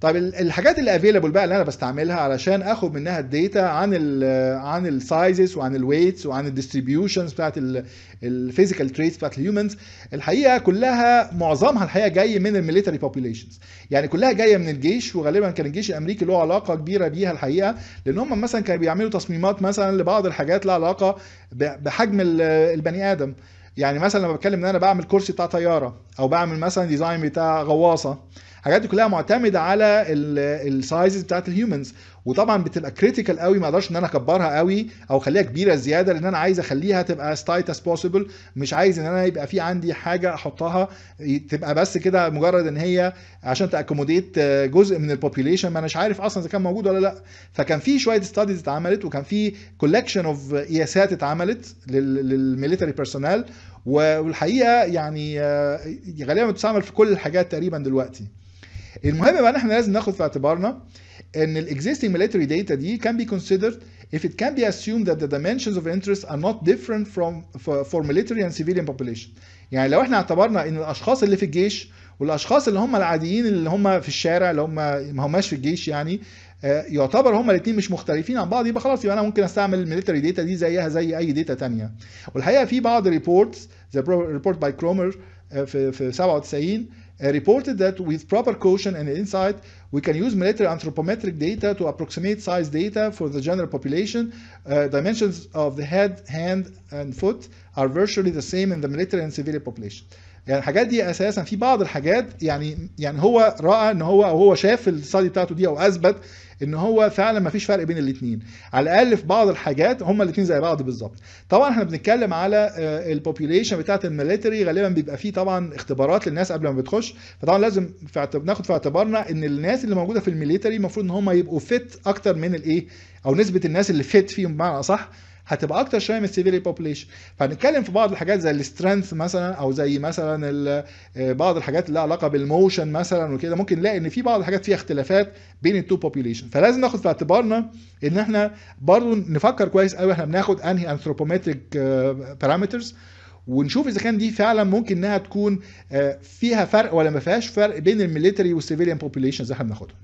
طيب ال- الحاجات اللي افيلبل بقى اللي انا بستعملها علشان اخد منها الداتا عن ال عن السايزز وعن الويتس وعن الديستريبيوشنز بتاعت الفيزيكال تريتس بتاعت الهيومنز الحقيقه كلها معظمها الحقيقه جاي من الميليتري بوبيليشنز يعني كلها جايه من الجيش وغالبا كان الجيش الامريكي له علاقه كبيره بيها الحقيقه لان هم مثلا كانوا بيعملوا تصميمات مثلا لبعض الحاجات لها علاقه ب- بحجم ال- البني ادم يعني مثلا لما بتكلم ان انا بعمل كرسي بتاع طياره او بعمل مثلا ديزاين بتاع غواصه الحاجات دي كلها معتمده على السايزز بتاعت الهيومنز وطبعا بتبقى كريتيكال قوي ما اقدرش ان انا اكبرها قوي او اخليها كبيره زياده لان انا عايز اخليها تبقى ستايت as possible مش عايز ان انا يبقى في عندي حاجه احطها تبقى بس كده مجرد ان هي عشان تاكوموديت جزء من البوبيليشن ما اناش عارف اصلا اذا كان موجود ولا لا فكان في شويه ستاديز اتعملت وكان في كولكشن اوف قياسات اتعملت للميليتري بيرسونال والحقيقه يعني آه، غالبا بتستعمل في كل الحاجات تقريبا دلوقتي المهم بقى ان احنا لازم ناخد في اعتبارنا ان ال existing military data دي can be considered if it can be assumed that the dimensions of interest are not different from for, for military and civilian population يعني لو احنا اعتبرنا ان الاشخاص اللي في الجيش والاشخاص اللي هم العاديين اللي هم في الشارع اللي هم ما هماش في الجيش يعني آه، يعتبر هم الاثنين مش مختلفين عن بعض يبقى خلاص يبقى انا ممكن استعمل الميليتري داتا دي زيها زي اي داتا تانية والحقيقه في بعض ريبورتس زي ريبورت باي كرومر في في 97 uh, reported that with proper caution and insight, we can use military anthropometric data to approximate size data for the general population. Uh, dimensions of the head, hand, and foot are virtually the same in the military and civilian population. يعني الحاجات دي اساسا في بعض الحاجات يعني يعني هو راى ان هو او هو شاف الستادي بتاعته دي او اثبت ان هو فعلا ما فيش فرق بين الاثنين على الاقل في بعض الحاجات هما الاثنين زي بعض بالظبط طبعا احنا بنتكلم على البوبيوليشن بتاعت الميليتري غالبا بيبقى فيه طبعا اختبارات للناس قبل ما بتخش فطبعا لازم في اعتب- ناخد في اعتبارنا ان الناس اللي موجوده في الميليتري المفروض ان هم يبقوا فيت اكتر من الايه او نسبه الناس اللي فيت فيهم بمعنى اصح هتبقى اكتر شويه من السيفيلي بوبوليشن فهنتكلم في بعض الحاجات زي السترينث مثلا او زي مثلا ال- آه، بعض الحاجات اللي لها علاقه بالموشن مثلا وكده ممكن نلاقي ان في بعض الحاجات فيها اختلافات بين التو بوبوليشن فلازم ناخد في اعتبارنا ان احنا برضو نفكر كويس قوي احنا بناخد انهي انثروبومتريك بارامترز ونشوف اذا كان دي فعلا ممكن انها تكون آه، فيها فرق ولا ما فيهاش فرق بين الميليتري والسيفيليان بوبوليشنز اللي احنا بناخدهم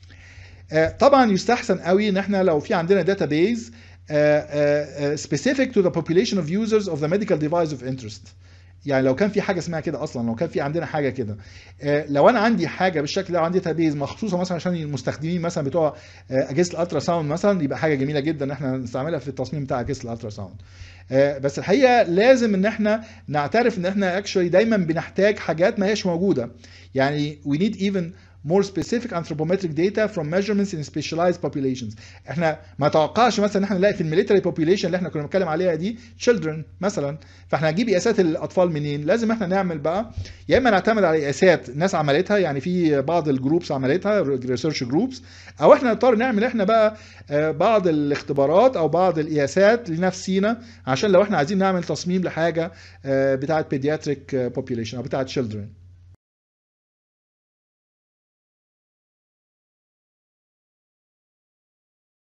آه، طبعا يستحسن قوي ان احنا لو في عندنا داتابيز specific to the population of users of the medical device of interest يعني لو كان في حاجه اسمها كده اصلا لو كان في عندنا حاجه كده آه، لو انا عندي حاجه بالشكل ده عندي داتابيز مخصوصه مثلا عشان المستخدمين مثلا بتوع آه، اجهزه الالترا ساوند مثلا يبقى حاجه جميله جدا ان احنا نستعملها في التصميم بتاع اجهزه الالترا ساوند آه، بس الحقيقه لازم ان احنا نعترف ان احنا اكشولي دايما بنحتاج حاجات ما هيش موجوده يعني we need even more specific anthropometric data from measurements in specialized populations احنا ما توقعش مثلا ان احنا نلاقي في الميليتري population اللي احنا كنا بنتكلم عليها دي children مثلا فاحنا هنجيب قياسات الاطفال منين لازم احنا نعمل بقى يا اما نعتمد على قياسات ناس عملتها يعني في بعض الجروبس عملتها ريسيرش جروبس او احنا نضطر نعمل احنا بقى آه، بعض الاختبارات او بعض القياسات لنفسينا عشان لو احنا عايزين نعمل تصميم لحاجه آه، بتاعه pediatric population او بتاعه children